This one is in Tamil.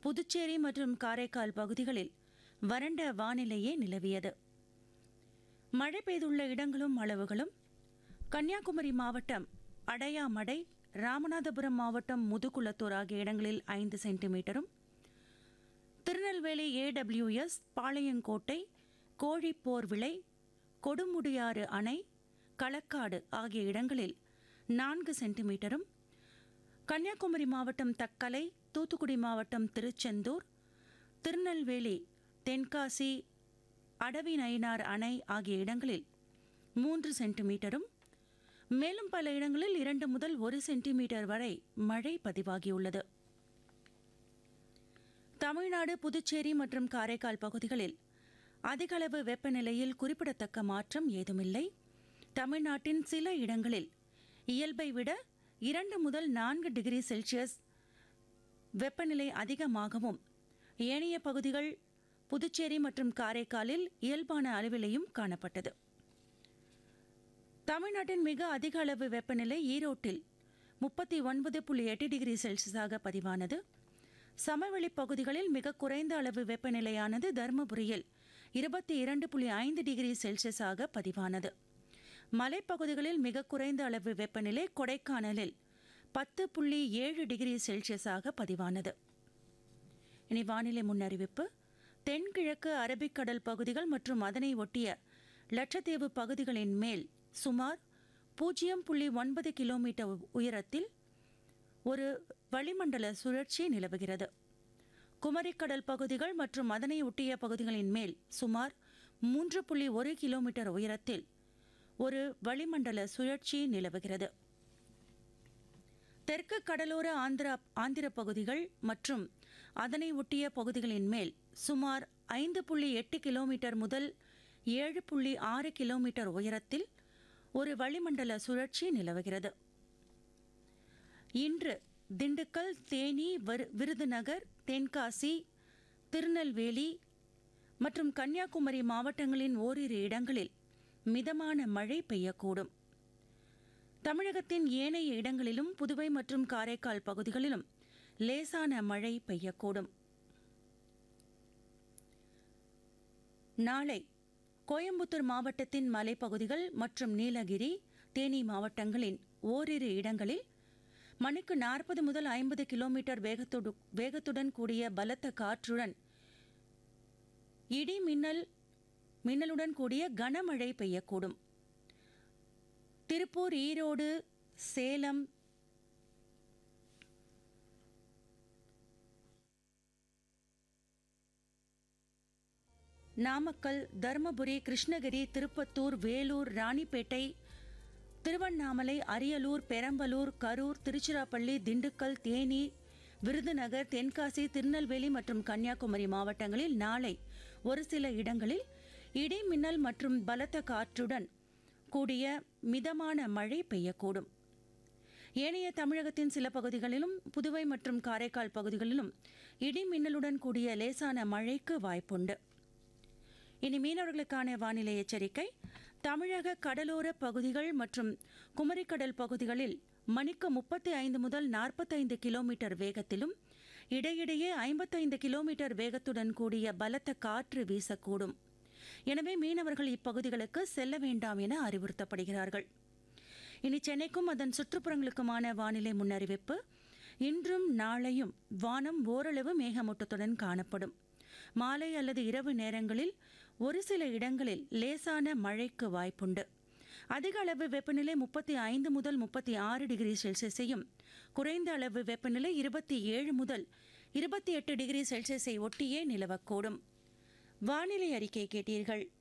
புதுச்சேரி மற்றும் காரைக்கால் பகுதிகளில் வறண்ட வானிலையே நிலவியது மழை பெய்துள்ள இடங்களும் அளவுகளும் கன்னியாகுமரி மாவட்டம் அடையாமடை ராமநாதபுரம் மாவட்டம் முதுகுளத்தூர் ஆகிய இடங்களில் ஐந்து சென்டிமீட்டரும் திருநெல்வேலி ஏடபிள்யூஎஸ் பாளையங்கோட்டை கோழிப்போர்விளை கொடுமுடியாறு அணை களக்காடு ஆகிய இடங்களில் நான்கு சென்டிமீட்டரும் கன்னியாகுமரி மாவட்டம் தக்கலை தூத்துக்குடி மாவட்டம் திருச்செந்தூர் திருநெல்வேலி தென்காசி அடவி நயினார் அணை ஆகிய இடங்களில் மூன்று சென்டிமீட்டரும் மேலும் பல இடங்களில் இரண்டு முதல் ஒரு சென்டிமீட்டர் வரை மழை பதிவாகியுள்ளது தமிழ்நாடு புதுச்சேரி மற்றும் காரைக்கால் பகுதிகளில் அதிகளவு வெப்பநிலையில் குறிப்பிடத்தக்க மாற்றம் ஏதுமில்லை தமிழ்நாட்டின் சில இடங்களில் இயல்பை விட இரண்டு முதல் நான்கு டிகிரி செல்சியஸ் வெப்பநிலை அதிகமாகவும் ஏனைய பகுதிகள் புதுச்சேரி மற்றும் காரைக்காலில் இயல்பான அளவிலேயும் காணப்பட்டது தமிழ்நாட்டின் மிக அதிக அளவு வெப்பநிலை ஈரோட்டில் முப்பத்தி ஒன்பது புள்ளி எட்டு டிகிரி செல்சியஸாக பதிவானது சமவெளி பகுதிகளில் மிக குறைந்த அளவு வெப்பநிலையானது தருமபுரியில் இருபத்தி இரண்டு புள்ளி ஐந்து டிகிரி செல்சியஸாக பதிவானது மலைப்பகுதிகளில் மிக குறைந்த அளவு வெப்பநிலை கொடைக்கானலில் பத்து புள்ளி ஏழு டிகிரி செல்சியஸாக பதிவானது இனி வானிலை முன்னறிவிப்பு தென்கிழக்கு அரபிக்கடல் பகுதிகள் மற்றும் அதனை ஒட்டிய லட்சத்தீவு பகுதிகளின் மேல் சுமார் பூஜ்ஜியம் புள்ளி ஒன்பது கிலோமீட்டர் உயரத்தில் ஒரு வளிமண்டல சுழற்சி நிலவுகிறது குமரிக்கடல் பகுதிகள் மற்றும் அதனை ஒட்டிய பகுதிகளின் மேல் சுமார் மூன்று புள்ளி ஒரு கிலோமீட்டர் உயரத்தில் ஒரு வளிமண்டல சுழற்சி நிலவுகிறது தெற்கு கடலோர ஆந்திரா ஆந்திர பகுதிகள் மற்றும் அதனை ஒட்டிய பகுதிகளின் மேல் சுமார் ஐந்து புள்ளி எட்டு கிலோமீட்டர் முதல் ஏழு புள்ளி ஆறு கிலோமீட்டர் உயரத்தில் ஒரு வளிமண்டல சுழற்சி நிலவுகிறது இன்று திண்டுக்கல் தேனி விரு- விருதுநகர் தென்காசி திருநெல்வேலி மற்றும் கன்னியாகுமரி மாவட்டங்களின் ஓரிரு இடங்களில் மிதமான மழை பெய்யக்கூடும் தமிழகத்தின் ஏனைய இடங்களிலும் புதுவை மற்றும் காரைக்கால் பகுதிகளிலும் லேசான மழை பெய்யக்கூடும் நாளை கோயம்புத்தூர் மாவட்டத்தின் மலைப்பகுதிகள் மற்றும் நீலகிரி தேனி மாவட்டங்களின் ஓரிரு இடங்களில் மணிக்கு நாற்பது முதல் ஐம்பது கிலோமீட்டர் வேகத்தோடு வேகத்துடன் கூடிய பலத்த காற்றுடன் இடி மின்னல் மின்னலுடன் கூடிய கனமழை பெய்யக்கூடும் திருப்பூர் ஈரோடு சேலம் நாமக்கல் தருமபுரி கிருஷ்ணகிரி திருப்பத்தூர் வேலூர் ராணிப்பேட்டை திருவண்ணாமலை அரியலூர் பெரம்பலூர் கரூர் திருச்சிராப்பள்ளி திண்டுக்கல் தேனி விருதுநகர் தென்காசி திருநெல்வேலி மற்றும் கன்னியாகுமரி மாவட்டங்களில் நாளை ஒரு சில இடங்களில் இடி மின்னல் மற்றும் பலத்த காற்றுடன் கூடிய மிதமான மழை பெய்யக்கூடும் ஏனைய தமிழகத்தின் சில பகுதிகளிலும் புதுவை மற்றும் காரைக்கால் பகுதிகளிலும் இடி மின்னலுடன் கூடிய லேசான மழைக்கு வாய்ப்புண்டு இனி மீனவர்களுக்கான வானிலை எச்சரிக்கை தமிழக கடலோர பகுதிகள் மற்றும் குமரிக்கடல் பகுதிகளில் மணிக்கு முப்பத்தி ஐந்து முதல் நாற்பத்தைந்து கிலோமீட்டர் வேகத்திலும் இடையிடையே ஐம்பத்தைந்து கிலோமீட்டர் வேகத்துடன் கூடிய பலத்த காற்று வீசக்கூடும் எனவே மீனவர்கள் இப்பகுதிகளுக்கு செல்ல வேண்டாம் என அறிவுறுத்தப்படுகிறார்கள் இனி சென்னைக்கும் அதன் சுற்றுப்புறங்களுக்குமான வானிலை முன்னறிவிப்பு இன்றும் நாளையும் வானம் ஓரளவு மேகமூட்டத்துடன் காணப்படும் மாலை அல்லது இரவு நேரங்களில் ஒரு சில இடங்களில் லேசான மழைக்கு வாய்ப்புண்டு அதிக அளவு வெப்பநிலை முப்பத்தி ஐந்து முதல் முப்பத்தி ஆறு டிகிரி செல்சியஸையும் குறைந்த அளவு வெப்பநிலை இருபத்தி ஏழு முதல் இருபத்தி எட்டு டிகிரி செல்சியஸை ஒட்டியே நிலவக்கூடும் வானிலை அறிக்கை கேட்டீர்கள்